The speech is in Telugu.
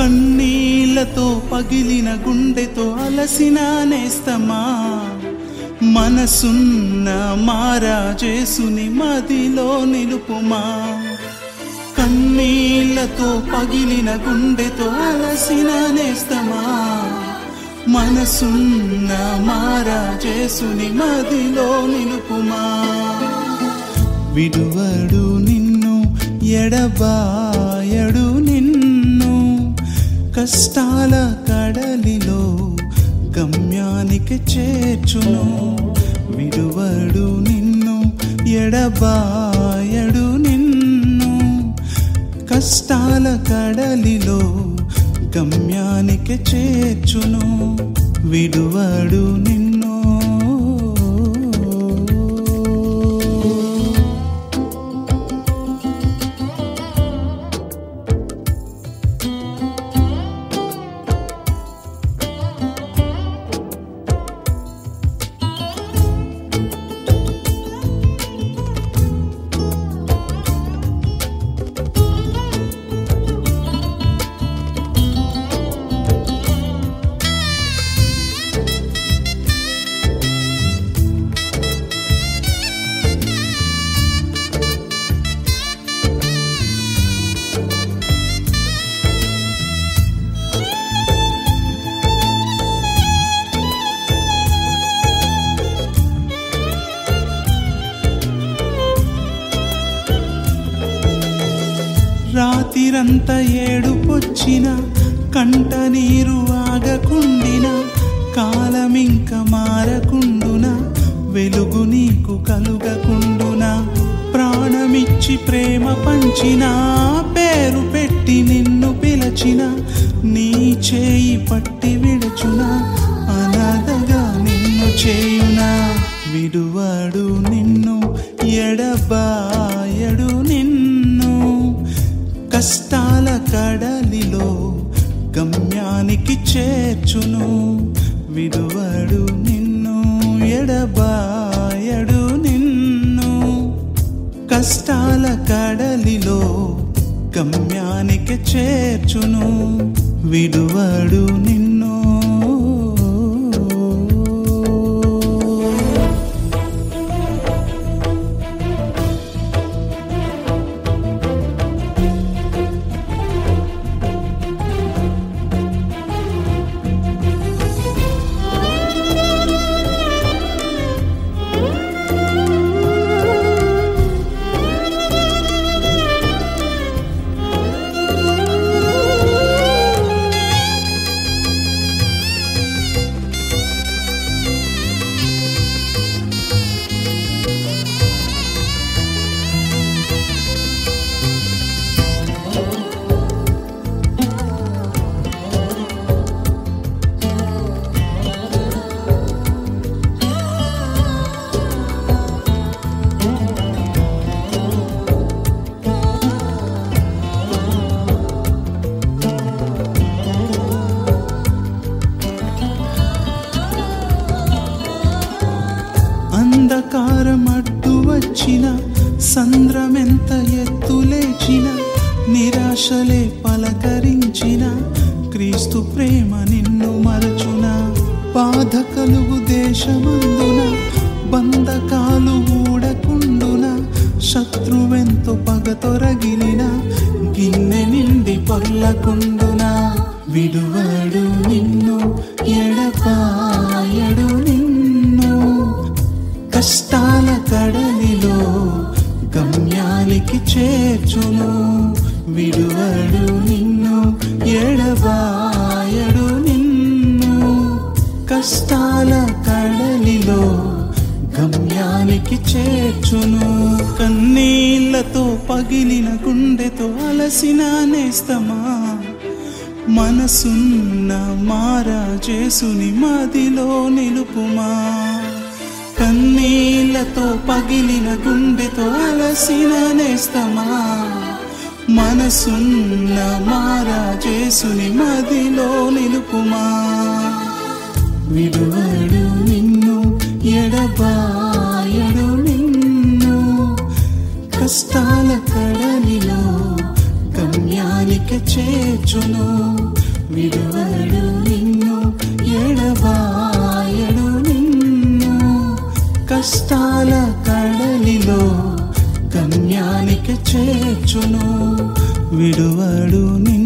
కన్నీళ్లతో పగిలిన గుండెతో అలసిన నేస్తమా మనసున్న మారా చేసుని మదిలో నిలుపుమా కన్నీళ్లతో పగిలిన గుండెతో అలసిన నేస్తమా మనసున్న మారా చేసుని మదిలో నిలుపుమా విడువడు నిన్ను ఎడబాయడు నిన్ను కష్టాల కడలిలో గమ్యానికి చేర్చును విడువడు నిన్ను ఎడబాయడు నిన్ను కష్టాల కడలిలో గమ్యానికి చేర్చును విడువడు నిన్ను రాతిరంత ఏడుపొచ్చిన కంట నీరు ఆగకుండిన కాలమింక మారకుండున వెలుగు నీకు కలుగకుండున ప్రాణమిచ్చి ప్రేమ పంచిన పేరు పెట్టి నిన్ను పిలచిన నీ చేయి పట్టి విడుచున అనాథగా నిన్ను చేయునా విడువాడు నిన్ను ఎడబాయడు నిన్ను కష్టాల కడలిలో గమ్యానికి చేర్చును విడువడు నిన్ను ఎడబాయడు నిన్ను కష్టాల కడలిలో గమ్యానికి చేర్చును విడువడు నిన్ను అంధకారం అడ్డు వచ్చిన సంద్రమెంత ఎత్తులేచిన నిరాశలే పలకరించిన క్రీస్తు ప్రేమ నిన్ను మరచున బాధ కలుగు దేశమందున బంధకాలు ఊడకుండున శత్రువెంతో పగతొరగిలిన గిన్నె నిండి పొర్లకుండున విడువడు నిన్ను ఎడపాయడు నిన్ను కష్టాల కడలిలో గమ్యానికి చేర్చును విడువడు నిన్ను ఎడబాయడు నిన్ను కష్టాల కడలిలో గమ్యానికి చేర్చును కన్నీళ్లతో పగిలిన గుండెతో అలసిన నేస్తమా మనసున్న మారా చేసుని మదిలో నిలుపుమా కన్నీళ్లతో పగిలిన గుండెతో అలసిన నేస్తమా మనసున్న మారా చేసుని మదిలో నిలుపుమా విడువడు నిన్ను ఎడబాయడు నిన్ను కష్టాల కడలిలో గమ్యానికి చేర్చును చేర్చును విడువడు నీ